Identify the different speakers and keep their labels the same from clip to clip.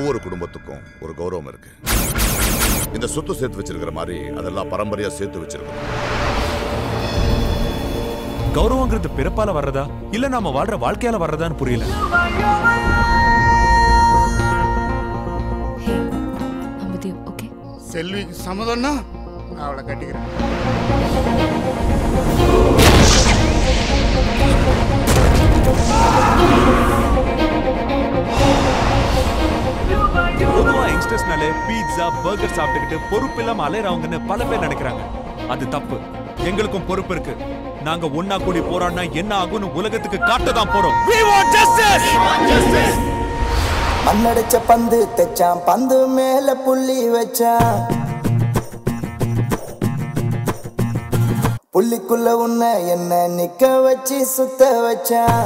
Speaker 1: ஒவ்வொரு குடும்பத்துக்கும் ஒரு கௌரவம் இருக்கு இந்த சொத்து சேர்த்து வச்சிருக்கிற மாதிரி அதெல்லாம் பரம்பரையா சேர்த்து வச்சிருக்கணும்
Speaker 2: கௌரவங்கிறது பிறப்பால வர்றதா இல்ல நாம வாழ்ற வாழ்க்கையால வர்றதான்னு புரியல
Speaker 3: ஹே அம்பதி ஓகே
Speaker 4: செல்விக்கு சம்மதம்னா நான் அவளை கட்டிக்கிறேன்
Speaker 2: பொதுவா யங்ஸ்டர்ஸ்னாலே பீட்சா பர்கர் சாப்பிட்டுக்கிட்டு பொறுப்பு இல்லாம அலையறவங்கன்னு பல பேர் நினைக்கிறாங்க அது தப்பு எங்களுக்கும் பொறுப்பு இருக்கு நாங்க ஒன்னா கூடி போராடினா என்ன ஆகும்னு உலகத்துக்கு காட்ட தான் போறோம் We want justice!
Speaker 5: மண்ணடிச்ச பந்து தைச்சான் பந்து மேல புள்ளி வச்சான் புள்ளிக்குள்ள உன்னை என்ன நிக்க வச்சு சுத்த வச்சான்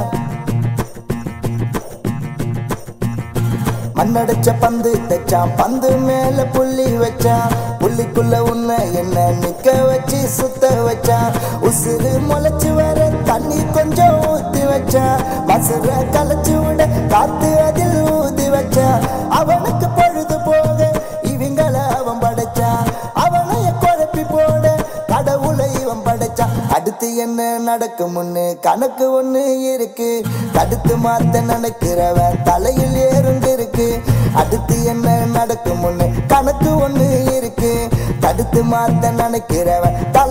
Speaker 5: மண்ணடிச்ச பந்து தைச்சான் பந்து மேல புள்ளி வச்சான் புள்ளிக்குள்ள உன்னை என்ன நிக்க வச்சு சுத்த வச்சான் உசுறு முளைச்சு வர தண்ணி கொஞ்சம் ஊத்தி வச்சான் மசுர கலைச்சு விட காத்து அதில் ஊதி வச்சான் அவனுக்கு பொழுது போக இவங்கள அவன் படைச்சான் அவனைய குழப்பி போட கடவுளை இவன் படைச்சான் அடுத்து என்ன நடக்கும் முன்னு கணக்கு ஒண்ணு இருக்கு தடுத்து மாத்த நினைக்கிறவன் தலையில் ஏறுந்து இருக்கு அடுத்து என்ன நடக்கும் முன்னு கணக்கு ஒண்ணு இருக்கு தடுத்து மாத்த நினைக்கிறவன் தலை